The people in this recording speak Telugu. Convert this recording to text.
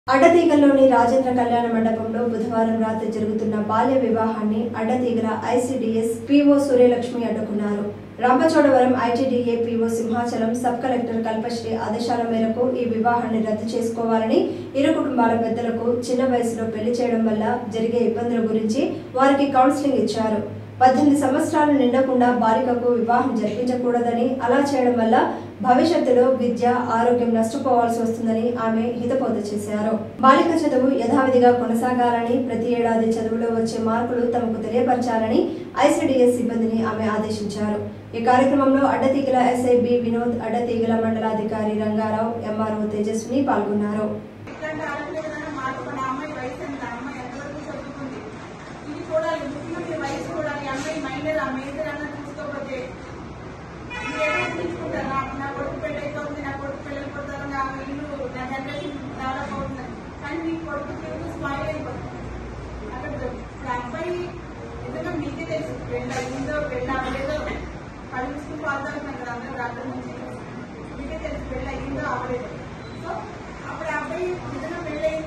అడ్డతీగల్లోని రాజేంద్ర కళ్యాణ మండపంలో బుధవారం రాత్రి జరుగుతున్న బాల్య వివాహాన్ని అడ్డతీగల ఐసీడీఎస్ పీఓ సూర్యలక్ష్మి అడ్డుకున్నారు Rampachodavaram ITDA PO Simhachalam sub collector Kalpasri ఆదేశాల మేరకు ఈ వివాహాన్ని రద్దు చేసుకోవాలని ఇరు కుటుంబాల పెద్దలకు చిన్న వయసులో పెళ్లి చేయడం వల్ల జరిగే ఇబ్బందుల గురించి వారికి కౌన్సిలింగ్ ఇచ్చారు పద్దెనిమిది సంవత్సరాలు నిండకుండా బాలికకు వివాహం జరిపించకూడదని అలా చేయడం వల్ల భవిష్యత్తులో విద్య ఆరోగ్యం నష్టపోవాల్సి వస్తుందని ఆమె హితబోధ చేశారు బాలిక చదువు యథావిధిగా కొనసాగాలని ప్రతి ఏడాది చదువులో వచ్చే మార్కులు తమకు తెలియపరచాలని ఐసిడిఎస్ సిబ్బందిని ఆమె ఆదేశించారు ఈ కార్యక్రమంలో అడ్డతీగల ఎస్ఐ బి వినోద్ అడ్డతీగల మండలాధికారి రంగారావు ఎంఆర్ఓ తేజస్విని పాల్గొన్నారు ఇట్లాంటి ఆడపిల్ల ఏదైనా మార్చుకోండి ఆ అమ్మాయి వయసు ఎంత ఆ అమ్మాయి ఎంతవరకు చదువుకుంది ఇది చూడాలి ముఖ్యంగా మీ వయసు చూడాలి ఆ అమ్మాయి మైండ్ ఆ మేజర్ అన్న చూసుకోకపోతే మీరేమో తీసుకుంటారు నా నా కొడుకు పెళ్ళి అయిపోతుంది నా కొడుకు పెళ్ళి అయిపోతారు నా ఇల్లు నా జనరేషన్ డెవలప్ అవుతుంది కానీ మీ కొడుకు తెలుగు స్పాయిల్ అయిపోతుంది అక్కడ ఇప్పుడు ఆ అబ్బాయి నిజంగా మీకే తెలుసు పెళ్ళి అయిందో పెళ్ళి అవ్వలేదో కళ్ళు మూసుకుని పాల్గొంటున్నాం కదా అందరూ రాత్రి నుంచి మీకే తెలుసు పెళ్ళి అయ్యిందో అవ్వలేదు సో అప్పుడు ఆ అబ్బాయి నిజంగా పెళ్ళి